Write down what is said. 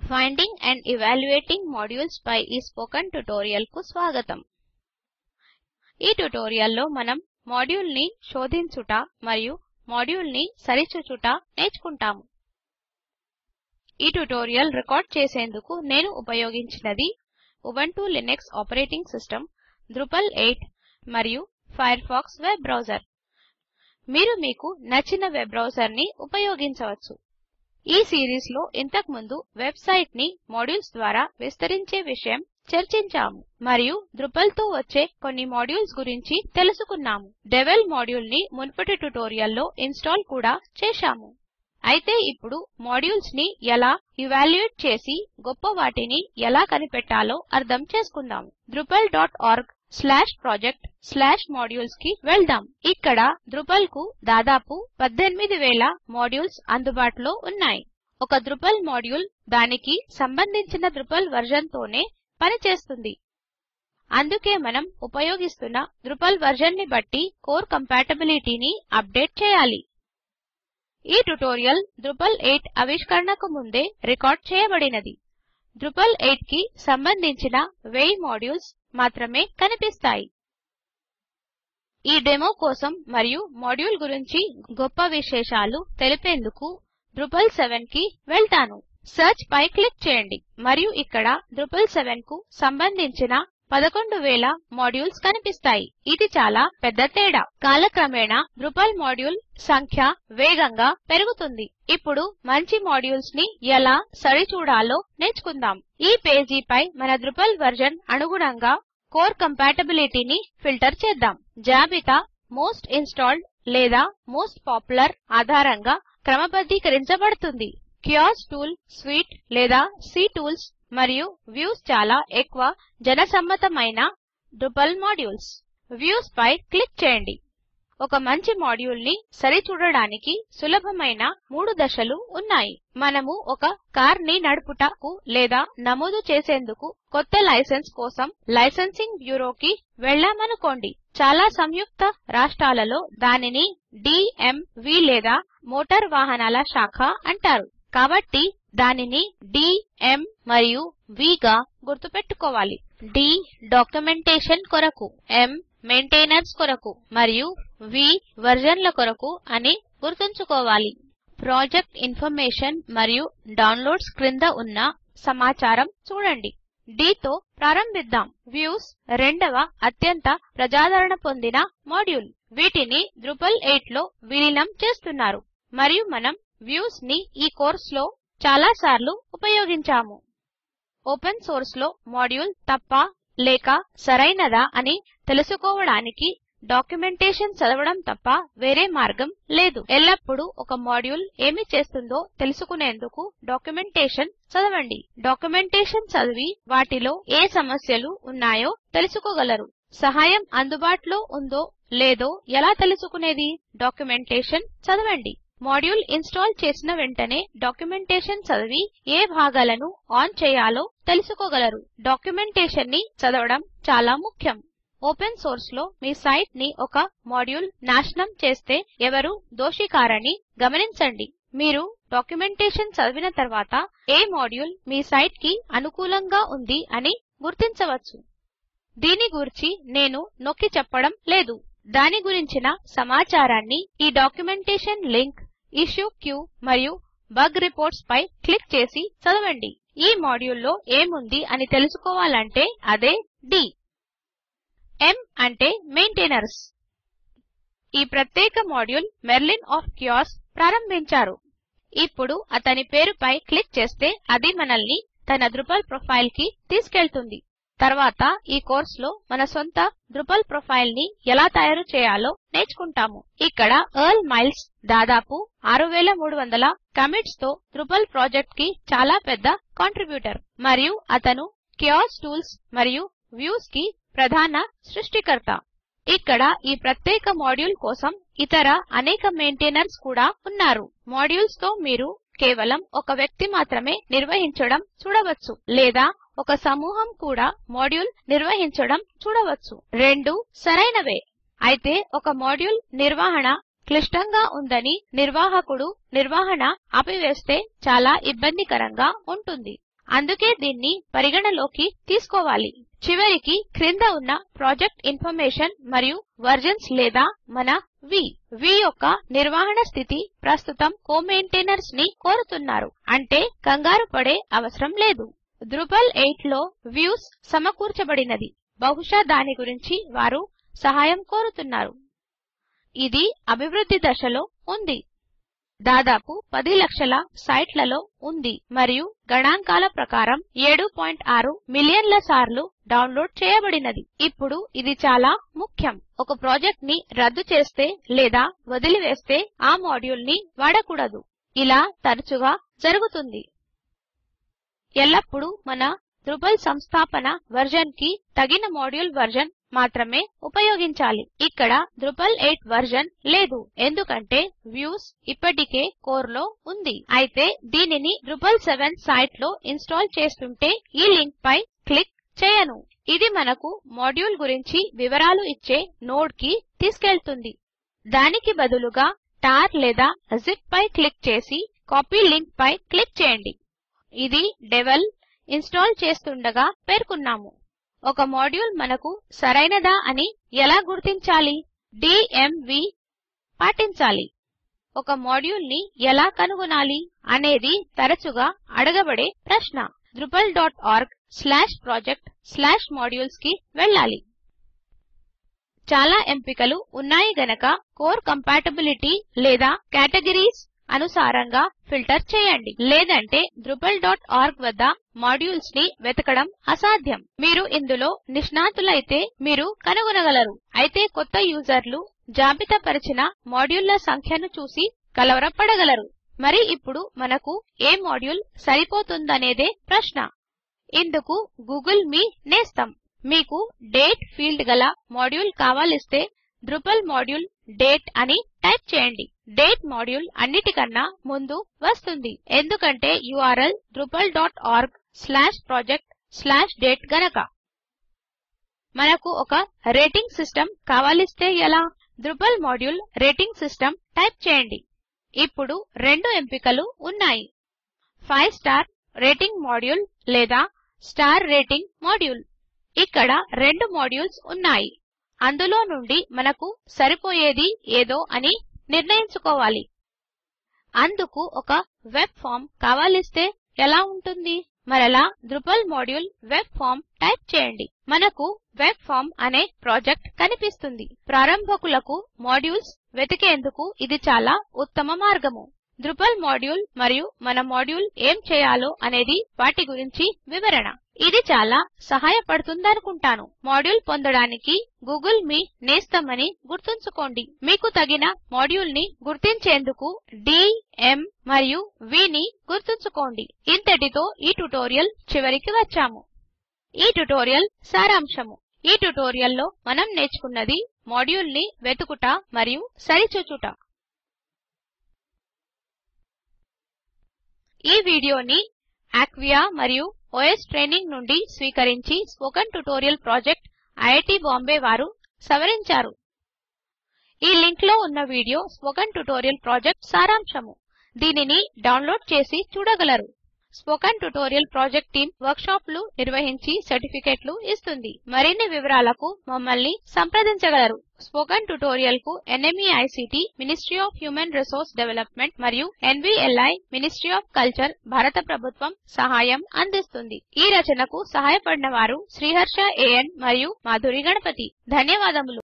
finding and evaluating modules పై ఈ spoken tutorial కు స్వాగతం ఈ ట్యుటోరియల్ లో మనం మాడ్యూల్ ని శోధించుట మరియు మాడ్యూల్ ని సరిచూచుట నేర్చుకుంటాము ఈ ట్యుటోరియల్ రికార్డ్ చేసేందుకు నేను ఉపయోగించినది Ubuntu Linux operating system Drupal 8 మరియు ఫయర్ ఫాక్స్ వెబ్ బ్రౌజర్ మీరు మీకు నచ్చిన వెబ్ బ్రౌజర్ ని ఉపయోగించవచ్చు ఈ సిరీస్ లో ఇంతకు ముందు వెబ్ సైట్ ని మాడ్యూల్స్ ద్వారా విస్తరించే విషయం చర్చించాము మరియు ద్రుపల్ తో వచ్చే కొన్ని మాడ్యూల్స్ గురించి తెలుసుకున్నాము డెవెల్ మాడ్యూల్ ని మునుపటి ట్యుటోరియల్ లో ఇన్స్టాల్ కూడా చేశాము అయితే ఇప్పుడు మాడ్యూల్స్ ని ఎలా ఎవాల్యుయేట్ చేసి గొప్ప వాటిని ఎలా కనిపెట్టాలో అర్థం చేసుకుందాం drupalorg project మాడ్యూల్స్ కి వెళ్దాం ఇక్కడ ద్రుపల్ కు దాదాపు 18000 మాడ్యూల్స్ అందుబాటులో ఉన్నాయి ఒక ద్రుపల్ మాడ్యూల్ దానికి సంబంధించిన ద్రుపల్ వెర్షన్ తోనే పనిచేస్తుంది అందుకే మనం ఉపయోగిస్తున్న ద్రుపల్ వెర్షన్ ని బట్టి కోర్ కంపాటిబిలిటీ ని అప్డేట్ చేయాలి ఈ ట్యుటోరియల్ ద్రుపల్ 8 ఆవిష్కరణకు ముందే రికార్డ్ చేయబడినది ద్రుపల్ 8 కి సంబంధించిన 1000 మాడ్యూల్స్ మాత్రమే కనిపిస్తాయి ఈ డెమో కోసం మరియు మాడ్యూల్ గురించి గొప్ప విశేషాలు తెలిపేందుకు ద్రుపల్ 7 కి వెళ్తాను సెర్చ్ పై క్లిక్ చేయండి మరియు ఇక్కడ ద్రుపల్ 7 కు సంబంధించిన 11000 మాడ్యూల్స్ కనిపిస్తాయి ఇది చాలా పెద్ద తేడా కాలక్రమేణా ద్రుపల్ మాడ్యూల్ సంఖ్య వేగంగా పెరుగుతుంది ఇప్పుడు మంచి మాడ్యూల్స్ ని ఎలా సరిచూడాలో నేర్చుకుందాం ఈ పేజీ పై మన ద్రుపల్ వెర్షన్ అనుగుణంగా కోర్ కంపాటిబిలిటీ ని ఫిల్టర్ చేద్దాం జాబితా మోస్ట్ ఇన్స్టాల్డ్ లేదా మోస్ట్ పాపులర్ ఆధారంగా క్రమబద్ధీకరించబడుతుంది క్యోస్ టూల్ సూట్ లేదా క్టూల్స్ మరియు వ్యూస్ చాలా ఎక్కువ జనసమ్మతమైన ద్రుపల్ మాడ్యూల్స్ వ్యూస్ పై క్లిక్ చేయండి ఒక మంచి మాడ్యూల్ ని సరిచూడడానికి సులభమైన మూడు దశలు ఉన్నాయి మనము ఒక కార్ ని నడుపుటకు లేదా నమోదు చేసేందుకు కొత్త లైసెన్స్ కోసం లైసెన్సింగ్ బ్యూరోకి వెళ్ళామనుకోండి చాలా సంయుక్త రాష్ట్రాలలో దానిని డీఎంవీ లేదా మోటార్ వాహనాల శాఖ అంటారు కాబట్టి దానిని D M మరియు V గా గుర్తుపెట్టుకోవాలి D డాక్యుమెంటేషన్ కొరకు M మెయింటెనెన్స్ కొరకు మరియు V వెర్షన్ల కొరకు అని గుర్తుంచుకోవాలి ప్రాజెక్ట్ ఇన్ఫర్మేషన్ మరియు డౌన్లోడ్స్ క్రింద ఉన్న సమాచారం చూడండి D తో ప్రారంభిద్దాం వ్యూస్ రెండవ అత్యంత ప్రజాదరణ పొందిన మాడ్యూల్ వీటిని ద్రుపల్ 8 లో విలీనం చేస్తున్నారు మరియు మనం వ్యూస్ ని ఈ కోర్సు లో చాలా సార్లు ఉపయోగించాము ఓపెన్ సోర్స్ లో మాడ్యూల్ తప్ప లేక సరైనదా అని తెలుసుకోవడానికి డాక్యుమెంటేషన్ చదవడం తప్ప వేరే మార్గం లేదు ఎల్లప్పుడు ఒక మాడ్యూల్ ఏమి చేస్తుందో తెలుసుకునేందుకు డాక్యుమెంటేషన్ చదవండి డాక్యుమెంటేషన్ చదివి వాటిలో ఏ సమస్యలు ఉన్నాయో తెలుసుకోగలరు సహాయం అందుబాటులో ఉందో లేదో ఎలా తెలుసుకునేది డాక్యుమెంటేషన్ చదవండి మాడ్యూల్ ఇన్స్టాల్ చేసిన వెంటనే డాక్యుమెంటేషన్ చదివి ఏ భాగాలను ఆన్ చేయాలో తెలుసుకోగలరు డాక్యుమెంటేషన్ ని చదవడం చాలా ముఖ్యం ఓపెన్ సోర్స్ లో మీ సైట్ ని ఒక మాడ్యూల్ నాశనం చేస్తే ఎవరు దోషి కారని గమనించండి మీరు డాక్యుమెంటేషన్ చదివిన తర్వాత ఏ మాడ్యూల్ మీ సైట్ కి అనుకూలంగా ఉంది అని గుర్తించవచ్చు దీని గూర్చి నేను నొక్కి చెప్పడం లేదు దాని గురించిన సమాచారాన్ని ఈ డాక్యుమెంటేషన్ లింక్ ఇష్యూ క్యూ మరియు బగ్ రిపోర్ట్స్ పై క్లిక్ చేసి చదవండి ఈ మాడ్యూల్ లో ఏముంది అని తెలుసుకోవాలంటే అదే D M అంటే మెయింటైనర్స్ ఈ ప్రత్యేక మాడ్యూల్ మెర్లిన్ ఆఫ్ కియోస్ ప్రారంభించారు ఇప్పుడు అతని పేరుపై క్లిక్ చేస్తే అది మనల్ని తన ద్రుపల్ ప్రొఫైల్ కి తీసుకెళుతుంది తర్వాత ఈ కోర్సులో మన సొంత ద్రుపల్ ప్రొఫైల్ ని ఎలా తయారు చేయాలో నేర్చుకుంటాము ఇక్కడ ఎర్ల్ మైల్స్ దాదాపు 6300 కమిట్స్ తో ద్రుపల్ ప్రాజెక్ట్ కి చాలా పెద్ద కాంట్రిబ్యూటర్ మరియు అతను కియోస్ టూల్స్ మరియు వ్యూస్ కి ప్రధాన సృష్టికర్త ఇక్కడ ఈ ప్రత్యేక మాడ్యూల్ కోసం ఇతర అనేక మెయింటైనర్స్ కూడా ఉన్నారు మాడ్యూల్స్ తో మీరు కేవలం ఒక వ్యక్తి మాత్రమే నిర్వహించడం చూడవచ్చు లేదా ఒక సమూహం కూడా మాడ్యూల్ నిర్వహించడం చూడవచ్చు రెండూ సరైనవే అయితే ఒక మాడ్యూల్ నిర్వహణ క్లిష్టంగా ఉందని నిర్వాహకుడు నిర్వహణ ఆపివేస్తే చాలా ఇబ్బందికరంగా ఉంటుంది అందుకే దీన్ని పరిగణలోకి తీసుకోవాలి చివరికి క్రింద ఉన్న ప్రాజెక్ట్ ఇన్ఫర్మేషన్ మరియు వర్జన్స్ లేదా మన వి వి యొక్క నిర్వహణ స్థితి ప్రస్తుతం co ని కోరుతున్నారు అంటే కంగారు పడే అవసరం లేదు డ్రూపల్ 8 లో వ్యూస్ సమకూర్చబడినది బహుశా దాని గురించి వారు సహాయం కోరుతున్నారు ఇది అభివృద్ధి దశలో ఉంది దాదాపు 10 లక్షల సైట్లలో ఉంది మరియు గణాంకాల ప్రకారం 7.6 మిలియన్ల సార్లు డౌన్లోడ్ చేయబడినది ఇప్పుడు ఇది చాలా ముఖ్యం ఒక ప్రాజెక్ట్ ని రద్దు చేస్తే లేదా వదిలివేస్తే ఆ మాడ్యూల్ ని వాడకూడదు ఇలా తరచుగా జరుగుతుంది ఎల్లప్పుడూ మన డ్రూపల్ సంస్థాపన వర్షన్ కి తగిన మాడ్యూల్ వర్షన్ మాత్రమే ఉపయోగించాలి ఇక్కడ డ్రూపల్ 8 వర్షన్ లేదు ఎందుకంటే వ్యూస్ ఇప్పటికే కోర్ లో ఉంది అయితే దీనిని డ్రూపల్ 7 సైట్ లో ఇన్స్టాల్ చేస్తుంటే ఈ లింక్ పై క్లిక్ చేయను ఇది మనకు మాడ్యూల్ గురించి వివరాలు ఇచ్చే నోడ్ కి తీసుకెళుతుంది దానికి బదులుగా టార్ లేదా జిప్ పై క్లిక్ చేసి కాపీ లింక్ పై క్లిక్ చేయండి ఇది డెవెల్ ఇన్స్టాల్ చేస్తుండగా పేర్కొన్నాము ఒక మాడ్యూల్ మనకు సరైనదా అని ఎలా గుర్తించాలి డీఎంవి పాటించాలి ఒక మాడ్యూల్ ని ఎలా కనుగొనాలి అనేది తరచుగా అడగబడే ప్రశ్న drupalఆర్గ్ project modules కి వెళ్ళాలి చాలా ఎంపికలు ఉన్నాయి గనక కోర్ కంపాటిబిలిటీ లేదా కేటగరీస్ అనుసారంగా ఫిల్టర్ చేయండి లేదంటే drupalఆర్గ్ వద్ద మాడ్యూల్స్ ని వెతకడం అసాధ్యం మీరు ఇందులో నిష్ణాతులైతే మీరు కనుగొనగలరు అయితే కొత్త యూజర్లు జాబితా పరిచిన మాడ్యూళ్ల సంఖ్యను చూసి కలవరపడగలరు మరి ఇప్పుడు మనకు ఏ మాడ్యూల్ సరిపోతుందనేదే ప్రశ్న ఇందుకు గూగుల్ మీ నేస్తం మీకు డేట్ ఫీల్డ్ గల మాడ్యూల్ కావాలిస్తే డ్రూపల్ మాడ్యూల్ డేట్ అని టైప్ చేయండి డేట్ మాడ్యూల్ అన్నిటికన్నా ముందు వస్తుంది ఎందుకంటే ఉర్ల్ drupalఆర్గ్ project గనక మనకు ఒక రేటింగ్ సిస్టమ్ కావలిస్తే ఎలా Drupal module rating system type చేయండి ఇప్పుడు రెండు ఎంపికలు ఉన్నాయి 5 స్టార్ రేటింగ్ మాడ్యూల్ లేదా స్టార్ రేటింగ్ మాడ్యూల్ ఇక్కడ రెండు మాడ్యూల్స్ ఉన్నాయి అందులో నుండి మనకు సరిపోయేది ఏదో అని నిర్ణయించుకోవాలి అందుకు ఒక వెబ్ ఫార్మ్ కావలిస్తే ఎలా ఉంటుంది మరలా Drupal module web form type చేయండి మనకు వెబ్ ఫార్మ్ అనే ప్రాజెక్ట్ కనిపిస్తుంది ప్రారంభకులకు మాడ్యూల్స్ వెతికేందుకు ఇది చాలా ఉత్తమ మార్గము డ్రూపల్ మాడ్యూల్ మరియు మన మాడ్యూల్ ఏం చేయాలో అనేది వాటి గురించి వివరణ ఇది చాలా సహాయపడుతుందనుకుంటాను మాడ్యూల్ పొందడానికి గూగుల్ మీ నేస్తమని గుర్తుంచుకోండి మీకు తగిన మాడ్యూల్ ని గుర్తించేందుకు D M మరియు V ని గుర్తుంచుకోండి ఇంతటితో ఈ ట్యుటోరియల్ చివరికి వచ్చాము ఈ ట్యుటోరియల్ సారాంశము ఈ ట్యుటోరియల్లో మనం నేర్చుకున్నది మాడ్యూల్ ని వెతుకుట మరియు సరిచూచుట ఈ వీడియోని ఆక్వియా మరియు ఓఎస్ ట్రైనింగ్ నుండి స్వీకరించి spoken tutorial project IIT Bombay వారు సవరించారు ఈ లింక్ లో ఉన్న వీడియో స్పోకెన్ ట్యుటోరియల్ ప్రాజెక్ట్ సారాంశము దీనిని డౌన్లోడ్ చేసి చూడగలరు స్పోకెన్ ట్యుటోరియల్ ప్రాజెక్ట్ టీం వర్క్ షాప్లు నిర్వహించి సర్టిఫికేట్లు ఇస్తుంది మరిన్ని వివరాలకు మమ్మల్ని సంప్రదించగలరు స్పోకెన్ ట్యుటోరియల్ కు NMEICT ministry of human resource development మరియు ఎన్వీఎల్ఐ మినిస్ట్రీ ఆఫ్ కల్చర్ భారత ప్రభుత్వం సహాయం అందిస్తుంది ఈ రచనకు సహాయపడిన వారు శ్రీహర్ష ఏఎన్ మరియు మాధురి గణపతి ధన్యవాదములు